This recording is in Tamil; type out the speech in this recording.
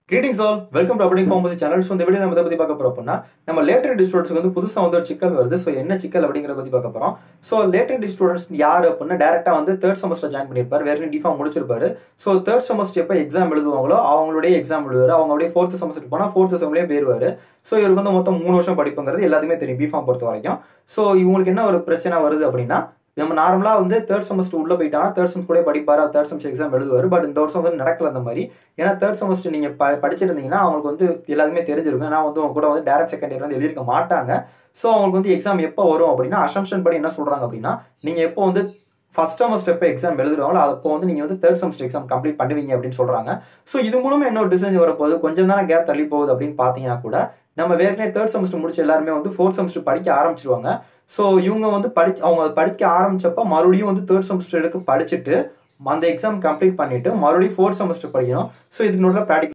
கிரீட்டிங்ஸ் ஆல் வெல்கம் டு அப்டிங் ஃபார்மசி சேனல் ஸோ இந்த வீடியோ நம்ம இதை பற்றி பார்க்க போகிறோம் அப்படின்னா நம்ம லேட்டர் ஸ்டூடெண்ட்ஸ்க்கு வந்து புதுசாக வந்து ஒரு சிக்கல் வருது ஸோ என்ன சிக்கல் அப்படிங்கிறத பற்றி பார்க்க போகிறோம் ஸோ லேட்டர் ஸ்டூடெண்ட்ஸ் யார் அப்படின்னா டேரெக்டாக வந்து தேர்ட் செமஸ்டர் ஜாயின் பண்ணியிருப்பார் வேறு டிஃபார்ம் முடிச்சிருப்பாரு ஸோ தேர்ட் செமஸ்டர் எப்போ எக்ஸாம் எழுதுவாங்களோ அவங்களுடைய எக்ஸாம் எழுதுவார் அவங்களுடைய ஃபோர்த் செமஸ்டர் போனால் ஃபோர்த் செம்லேயே போயிருவார் ஸோ இவருக்கு வந்து மொத்தம் மூணு வருஷம் படிப்புங்கிறது எல்லாத்துக்குமே தெரியும் பிஃபார்ம் பொறுத்த வரைக்கும் ஸோ இவங்களுக்கு என்ன ஒரு பிரச்சனை வருது அப்படின்னா நம்ம நார்மலாக வந்து தேர்ட் செமஸ்டர் உள்ள போயிட்டாங்கன்னா தேர்ட் செமஸ்டர் கூட படிப்பார் தேர்ட் செமஸ்டர் எக்ஸாம் எழுதுவார் பட் இந்த வருஷம் வந்து நடக்கல அந்த மாதிரி ஏன்னா தேர்ட் செமஸ்டர் நீங்கள் ப படிச்சிருந்தீங்கன்னா அவங்களுக்கு வந்து எல்லாருமே தெரிஞ்சிருக்கும் ஏன்னா வந்து அவங்க கூட வந்து டேரக்ட் செகண்ட் இயர் வந்து எழுதியிருக்க மாட்டாங்க ஸோ அவங்களுக்கு வந்து எக்ஸாம் எப்போ வரும் அப்படின்னா அசம்ஷன் படி என்ன சொல்கிறாங்க அப்படின்னா நீங்கள் எப்போ வந்து ஃபர்ஸ்ட் செமஸ்டர் எப்போ எக்ஸாம் எழுதுறாங்களோ அப்போ வந்து நீங்கள் வந்து தேர்ட் செமஸ்டர் எக்ஸாம் கம்ப்ளீட் பண்ணுவீங்க அப்படின்னு சொல்கிறாங்க ஸோ இது மூலமா என்ன ஒரு டிசைன் வரப்போகுது கொஞ்சம் தானே கேப் தள்ளி போகுது அப்படின்னு பார்த்தீங்கன்னா கூட நம்ம வேறனே தேர்ட் செமஸ்டர் முடிச்ச எல்லாருமே வந்து ஃபோர்த் செமஸ்டர் படிக்க ஆரம்பிச்சிருவாங்க ஸோ இவங்க வந்து படிச்சு அவங்க படிக்க ஆரம்பிச்சப்ப மறுபடியும் வந்து தேர்ட் செமஸ்டர் எடுத்து படிச்சுட்டு அந்த எக்ஸாம் கம்ப்ளீட் பண்ணிட்டு மறுபடியும் ஃபோர்த் செமஸ்டர் படிக்கணும் ஸோ இதுக்கு நோட்டில் ப்ராக்டிகல்